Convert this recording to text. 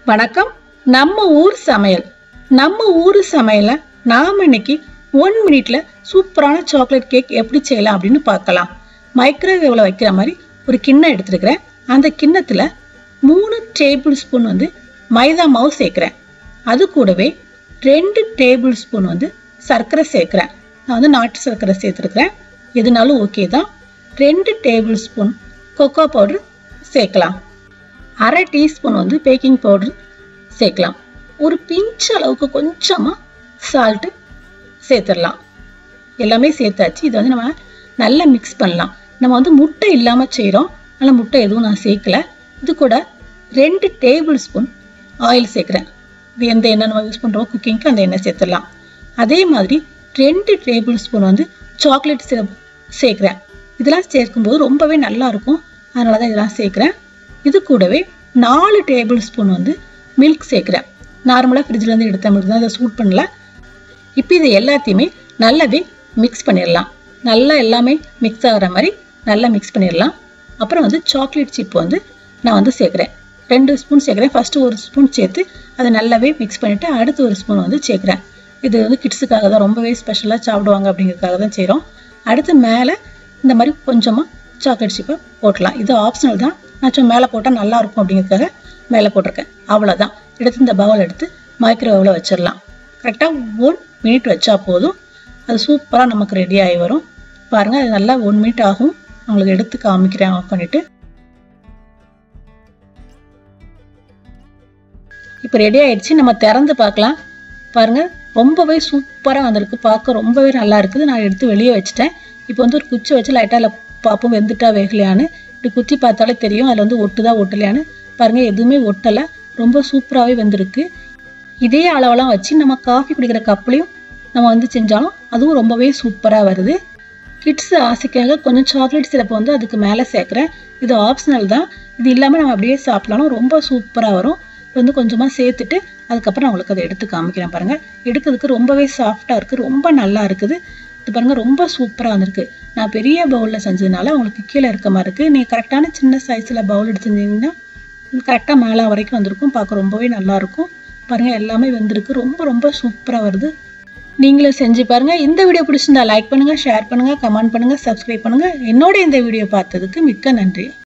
வணக்கம் நம்ம ஊர் சமையல் நம்ம ஊர் சமையலை நாம் இன்னைக்கு ஒன் மினிட்ல சூப்பரான சாக்லேட் கேக் எப்படி செய்யலாம் அப்படின்னு பார்க்கலாம் மைக்ரோவேவில் வைக்கிற மாதிரி ஒரு கிண்ணம் எடுத்துருக்கிறேன் அந்த கிண்ணத்தில் மூணு டேபிள் ஸ்பூன் வந்து மைதா மாவு சேர்க்குறேன் அது கூடவே ரெண்டு டேபிள் ஸ்பூன் வந்து சர்க்கரை சேர்க்குறேன் நான் வந்து நாட்டு சர்க்கரை சேர்த்துருக்கிறேன் எதுனாலும் ஓகே தான் ரெண்டு டேபிள் ஸ்பூன் கொக்கோ பவுடர் சேர்க்கலாம் அரை டீஸ்பூன் வந்து பேக்கிங் பவுடர் சேர்க்கலாம் ஒரு பிஞ்ச் அளவுக்கு கொஞ்சமாக சால்ட்டு சேர்த்துடலாம் எல்லாமே சேர்த்தாச்சு இதை வந்து நம்ம நல்லா மிக்ஸ் பண்ணலாம் நம்ம வந்து முட்டை இல்லாமல் செய்கிறோம் அதனால் முட்டை எதுவும் நான் சேர்க்கல இது கூட ரெண்டு டேபிள் ஸ்பூன் ஆயில் சேர்க்குறேன் இது எந்த எண்ணெய் நம்ம யூஸ் பண்ணுறோம் குக்கிங்க்கு அந்த எண்ணெய் சேர்த்துடலாம் அதே மாதிரி ரெண்டு டேபிள் ஸ்பூன் வந்து சாக்லேட் சிரப் சேர்க்குறேன் இதெல்லாம் சேர்க்கும்போது ரொம்பவே நல்லா இருக்கும் அதனால தான் இதெல்லாம் சேர்க்குறேன் இது கூடவே நாலு டேபிள் ஸ்பூன் வந்து மில்க் சேர்க்குறேன் நார்மலாக ஃப்ரிட்ஜ்லேருந்து எடுத்த மில்க் தான் இதை சூட் பண்ணல இப்போ இது எல்லாத்தையுமே நல்லாவே மிக்ஸ் பண்ணிடலாம் நல்லா எல்லாமே மிக்ஸ் ஆகிற மாதிரி நல்லா மிக்ஸ் பண்ணிடலாம் அப்புறம் வந்து சாக்லேட் சிப் வந்து நான் வந்து சேர்க்குறேன் ரெண்டு ஸ்பூன் சேர்க்குறேன் ஃபஸ்ட்டு ஒரு ஸ்பூன் சேர்த்து அதை நல்லாவே மிக்ஸ் பண்ணிவிட்டு அடுத்து ஒரு ஸ்பூன் வந்து சேர்க்குறேன் இது வந்து கிட்ஸுக்காக தான் ரொம்பவே ஸ்பெஷலாக சாப்பிடுவாங்க அப்படிங்கிறதுக்காக தான் செய்கிறோம் அடுத்து மேலே இந்த மாதிரி கொஞ்சமாக சாக்லேட் சிப்பை போட்டலாம் இது ஆப்ஷனல் தான் நான் சும்மா மேலே போட்டால் நல்லா இருக்கும் அப்படிங்கிறதுக்காக மேலே போட்டிருக்கேன் அவ்வளோதான் எடுத்து இந்த பவுல் எடுத்து மைக்ரோவேவில் வச்சிடலாம் கரெக்டாக ஒன் மினிட் வச்சா போதும் அது சூப்பராக நமக்கு ரெடி ஆகி வரும் பாருங்கள் அது நல்லா ஒன் மினிட் ஆகும் உங்களுக்கு எடுத்து காமிக்கிறேன் ஆஃப் பண்ணிவிட்டு இப்போ ரெடி ஆயிடுச்சு நம்ம திறந்து பார்க்கலாம் பாருங்கள் ரொம்பவே சூப்பராக வந்திருக்கு பார்க்க ரொம்பவே நல்லா இருக்குது நான் எடுத்து வெளியே வச்சுட்டேன் இப்போ வந்து ஒரு குச்சி வச்சு லைட்டாக அதில் பார்ப்போம் வெந்துட்டா வேகலையான்னு இப்படி குத்தி பார்த்தாலே தெரியும் அதில் வந்து ஒட்டுதா ஒட்டலையான்னு பாருங்கள் எதுவுமே ஒட்டலை ரொம்ப சூப்பராகவே வந்திருக்கு இதே அளவெல்லாம் வச்சு நம்ம காஃபி குடிக்கிற கப்லையும் நம்ம வந்து செஞ்சாலும் அதுவும் ரொம்பவே சூப்பராக வருது கிட்ஸ் ஆசைக்காக கொஞ்சம் சாக்லேட் சிரப்பை வந்து அதுக்கு மேலே சேர்க்குறேன் இது ஆப்ஷனல் தான் இது இல்லாமல் நம்ம அப்படியே சாப்பிட்லாலும் ரொம்ப சூப்பராக வரும் இது வந்து கொஞ்சமாக சேர்த்துட்டு அதுக்கப்புறம் நான் உங்களுக்கு அதை எடுத்து காமிக்கிறேன் பாருங்கள் எடுக்கிறதுக்கு ரொம்பவே சாஃப்டாக இருக்குது ரொம்ப நல்லா இருக்குது இது பாருங்கள் ரொம்ப சூப்பராக வந்திருக்கு நான் பெரிய பவுலில் செஞ்சதுனால உங்களுக்கு கீழே இருக்க மாதிரி இருக்குது நீங்கள் கரெக்டான சின்ன சைஸில் பவுல் எடுத்து செஞ்சீங்கன்னா கரெக்டாக மேலே வரைக்கும் வந்திருக்கும் பார்க்க ரொம்பவே நல்லாயிருக்கும் பாருங்கள் எல்லாமே வந்திருக்கு ரொம்ப ரொம்ப சூப்பராக வருது நீங்களும் செஞ்சு பாருங்கள் இந்த வீடியோ பிடிச்சிருந்தா லைக் பண்ணுங்கள் ஷேர் பண்ணுங்கள் கமெண்ட் பண்ணுங்கள் சப்ஸ்கிரைப் பண்ணுங்கள் என்னோட இந்த வீடியோ பார்த்ததுக்கு மிக்க நன்றி